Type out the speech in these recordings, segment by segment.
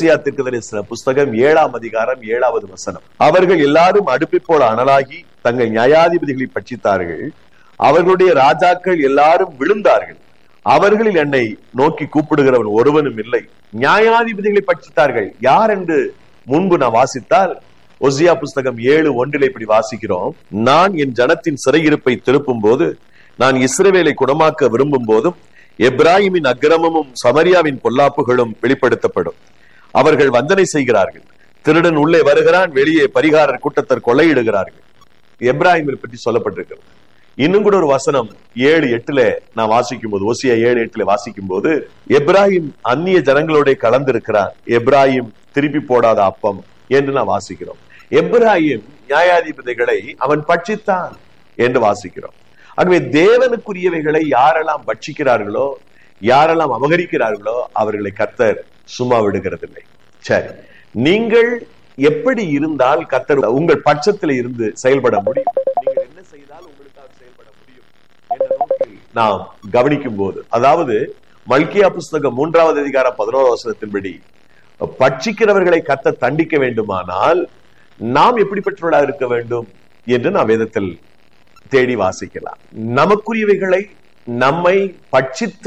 ஓசியா தீர்க்கதரிசன புஸ்தகம் ஏழாம் அதிகாரம் ஏழாவது வசனம் அவர்கள் எல்லாரும் அடுப்பை போல அனலாகி தங்கள் நியாயாதிபதிகளை பட்சித்தார்கள் அவர்களுடைய ராஜாக்கள் எல்லாரும் விழுந்தார்கள் அவர்களில் என்னை நோக்கி கூப்பிடுகிறவன் ஒருவனும் இல்லை நியாயாதிபதிகளை பட்சித்தார்கள் யார் என்று முன்பு நான் வாசித்தால் ஒசியா புஸ்தகம் ஏழு ஒன்றில் இப்படி வாசிக்கிறோம் நான் என் ஜனத்தின் சிறையிருப்பை திருப்பும் போது நான் இஸ்ரவேலை குணமாக்க விரும்பும் போதும் எப்ராஹிமின் அக்கிரமமும் சமரியாவின் பொல்லாப்புகளும் வெளிப்படுத்தப்படும் அவர்கள் வந்தனை செய்கிறார்கள் திருடன் உள்ளே வருகிறான் வெளியே பரிகாரர் கூட்டத்தர் கொள்ளையிடுகிறார்கள் எப்ராஹிமை பற்றி சொல்லப்பட்டிருக்கிறது இன்னும் கூட ஒரு வசனம் ஏழு எட்டுல நான் வாசிக்கும் போது ஓசியா ஏழு எட்டுல வாசிக்கும் போது எப்ராஹிம் அந்நிய ஜனங்களோட கலந்திருக்கிறார் எப்ராஹிம் திருப்பி போடாத அப்பம் என்று நான் வாசிக்கிறோம் எப்ராஹிம் நியாயாதிபதிகளை அவன் பட்சித்தான் என்று வாசிக்கிறோம் ஆகவே தேவனுக்குரியவைகளை யாரெல்லாம் பட்சிக்கிறார்களோ யாரெல்லாம் அபகரிக்கிறார்களோ அவர்களை கத்தர் சும்மா விடுகிறதில்லை சரி நீங்கள் எப்படி இருந்தால் கத்தர் உங்கள் பட்சத்தில் இருந்து செயல்பட முடியும் நீங்கள் என்ன செய்தால் உங்களுக்காக செயல்பட முடியும் என்ற நோக்கில் நாம் கவனிக்கும் போது அதாவது மல்கியா புஸ்தகம் மூன்றாவது அதிகாரம் பதினோரு வசனத்தின்படி பட்சிக்கிறவர்களை கத்த தண்டிக்க வேண்டுமானால் நாம் எப்படிப்பட்டவர்களாக இருக்க வேண்டும் என்று நாம் வேதத்தில் தேடி வாசிக்கலாம் நமக்குரியவைகளை நம்மை பட்சித்த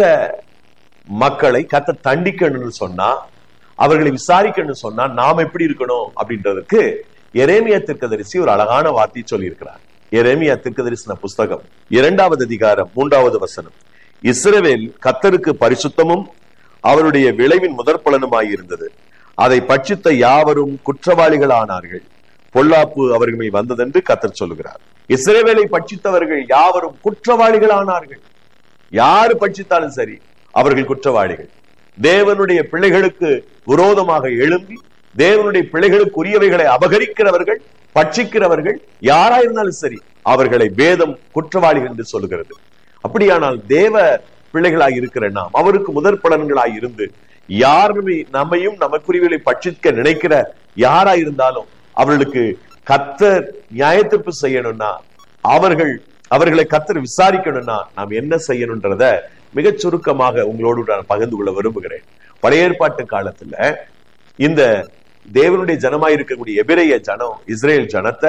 மக்களை கத்த தண்டிக்கணும்னு சொன்னா அவர்களை விசாரிக்கணும்னு சொன்னா நாம் எப்படி இருக்கணும் அப்படின்றதுக்கு எரேமியா திருக்கதரிசி ஒரு அழகான வார்த்தை சொல்லி இருக்கிறார் எரேமியா திருக்கதரிசன புஸ்தகம் இரண்டாவது அதிகாரம் மூன்றாவது வசனம் இஸ்ரவேல் கத்தருக்கு பரிசுத்தமும் அவருடைய விளைவின் முதற் பலனுமாய் இருந்தது அதை பட்சித்த யாவரும் குற்றவாளிகள் ஆனார்கள் பொல்லாப்பு அவர்கள் மேல் வந்ததென்று கத்தர் சொல்லுகிறார் இஸ்ரேவேலை பட்சித்தவர்கள் யாவரும் குற்றவாளிகள் ஆனார்கள் யாரு பட்சித்தாலும் சரி அவர்கள் குற்றவாளிகள் தேவனுடைய பிள்ளைகளுக்கு விரோதமாக எழும்பி தேவனுடைய பிள்ளைகளுக்குரியவைகளை அபகரிக்கிறவர்கள் பட்சிக்கிறவர்கள் யாரா இருந்தாலும் சரி அவர்களை வேதம் குற்றவாளிகள் என்று சொல்லுகிறது அப்படியானால் தேவ பிள்ளைகளாய் இருக்கிற நாம் அவருக்கு முதற் பலன்களாய் இருந்து யாருமே நம்மையும் நமக்குரியவர்களை பட்சிக்க நினைக்கிற யாரா இருந்தாலும் அவர்களுக்கு கத்தர் நியாயத்தீர்ப்பு செய்யணும்னா அவர்கள் அவர்களை கத்தர் விசாரிக்கணும்னா நாம் என்ன செய்யணும்ன்றத மிகச் சுருக்கமாக உங்களோடு நான் பகிர்ந்து கொள்ள விரும்புகிறேன் பழைய ஏற்பாட்டு காலத்துல இந்த தேவனுடைய ஜனமாய் இருக்கக்கூடிய எபிரைய ஜனம் இஸ்ரேல் ஜனத்தை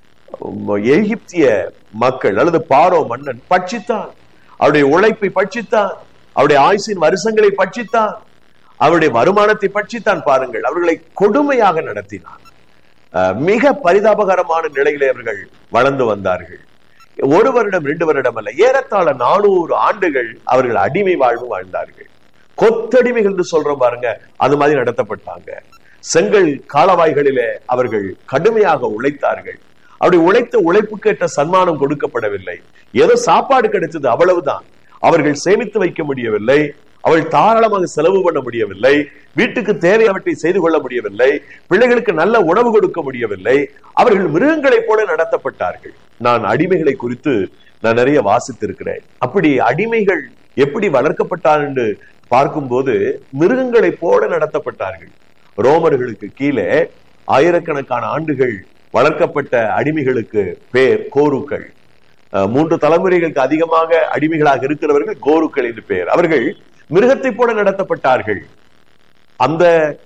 எகிப்திய மக்கள் அல்லது பாரோ மன்னன் பட்சித்தான் அவருடைய உழைப்பை பட்சித்தான் அவருடைய ஆயுசின் வருஷங்களை பட்சித்தான் அவருடைய வருமானத்தை பட்சித்தான் பாருங்கள் அவர்களை கொடுமையாக நடத்தினான் மிக பரிதாபகரமான நிலையிலே அவர்கள் வளர்ந்து வந்தார்கள் ஒரு வருடம் ரெண்டு வருடம் அல்ல ஏறத்தாழ நானூறு ஆண்டுகள் அவர்கள் அடிமை வாழ்வு வாழ்ந்தார்கள் கொத்தடிமைகள் என்று சொல்றோம் பாருங்க அது மாதிரி நடத்தப்பட்டாங்க செங்கல் காலவாய்களிலே அவர்கள் கடுமையாக உழைத்தார்கள் அவருடைய உழைத்த உழைப்புக்கு ஏற்ற சன்மானம் கொடுக்கப்படவில்லை ஏதோ சாப்பாடு கிடைச்சது அவ்வளவுதான் அவர்கள் சேமித்து வைக்க முடியவில்லை அவள் தாராளமாக செலவு பண்ண முடியவில்லை வீட்டுக்கு தேவையவற்றை செய்து கொள்ள முடியவில்லை பிள்ளைகளுக்கு நல்ல உணவு கொடுக்க முடியவில்லை அவர்கள் மிருகங்களைப் போல நடத்தப்பட்டார்கள் நான் அடிமைகளை குறித்து நான் நிறைய வாசித்திருக்கிறேன் அப்படி அடிமைகள் எப்படி வளர்க்கப்பட்டார் என்று பார்க்கும்போது மிருகங்களைப் போல நடத்தப்பட்டார்கள் ரோமர்களுக்கு கீழே ஆயிரக்கணக்கான ஆண்டுகள் வளர்க்கப்பட்ட அடிமைகளுக்கு பேர் கோருக்கள் மூன்று தலைமுறைகளுக்கு அதிகமாக அடிமைகளாக இருக்கிறவர்கள் கோருக்கள் என்று பெயர் அவர்கள் மிருகத்தை போல நடத்தப்பட்டார்கள் அந்த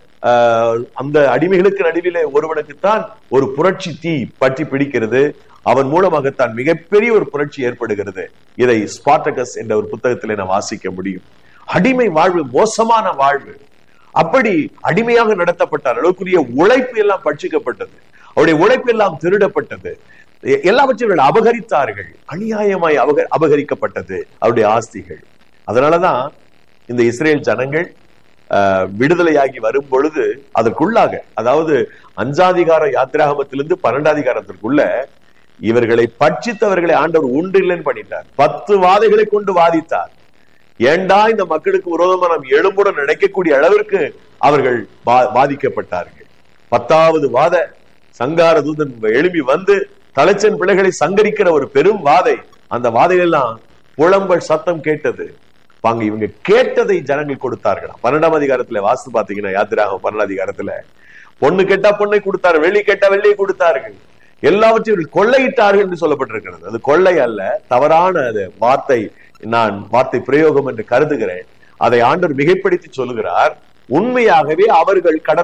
அந்த அடிமைகளுக்கு நடுவிலே ஒருவனுக்குத்தான் ஒரு புரட்சி தீ பற்றி பிடிக்கிறது அவன் மூலமாகத்தான் மிகப்பெரிய ஒரு புரட்சி ஏற்படுகிறது இதை ஸ்பாட்டகஸ் என்ற ஒரு புத்தகத்திலே நான் வாசிக்க முடியும் அடிமை வாழ்வு மோசமான வாழ்வு அப்படி அடிமையாக நடத்தப்பட்டார் அளவுக்குரிய உழைப்பு எல்லாம் பட்சிக்கப்பட்டது அவருடைய உழைப்பு எல்லாம் திருடப்பட்டது எல்லாவற்றையும் அபகரித்தார்கள் அநியாயமாய் அபக அபகரிக்கப்பட்டது அவருடைய ஆஸ்திகள் அதனாலதான் இந்த இஸ்ரேல் ஜனங்கள் விடுதலையாகி வரும் பொழுது அதற்குள்ளாக அதாவது அஞ்சாதிகார யாத்திராகமத்திலிருந்து பன்னெண்டாதிகாரத்திற்குள்ள இவர்களை பட்சித்தவர்களை ஆண்டவர் உண்டு இல்லைன்னு பண்ணிட்டார் பத்து வாதைகளை கொண்டு வாதித்தார் ஏண்டா இந்த மக்களுக்கு விரோதமா நாம் எழும்புடன் நினைக்கக்கூடிய அளவிற்கு அவர்கள் பாதிக்கப்பட்டார்கள் பத்தாவது வாத சங்கார தூதன் எழுப்பி வந்து தலைச்சன் பிள்ளைகளை சங்கரிக்கிற ஒரு பெரும் வாதை அந்த வாதையெல்லாம் புலம்பல் சத்தம் கேட்டது வாங்க இவங்க கேட்டதை ஜனங்கள் கொடுத்தார்களாம் பன்னெண்டாம் அதிகாரத்துல வாஸ்து பாத்தீங்கன்னா யாத்திராக பன்னெண்டாம் அதிகாரத்துல பொண்ணு கேட்டா பொண்ணை கொடுத்தாரு வெள்ளி கேட்டா வெள்ளியை கொடுத்தார்கள் எல்லாவற்றையும் கொள்ளையிட்டார்கள் என்று சொல்லப்பட்டிருக்கிறது அது கொள்ளை அல்ல தவறான அது வார்த்தை நான் வார்த்தை பிரயோகம் என்று கருதுகிறேன் அதை ஆண்டவர் மிகைப்படுத்தி சொல்லுகிறார் உண்மையாகவே அவர்கள் கடந்த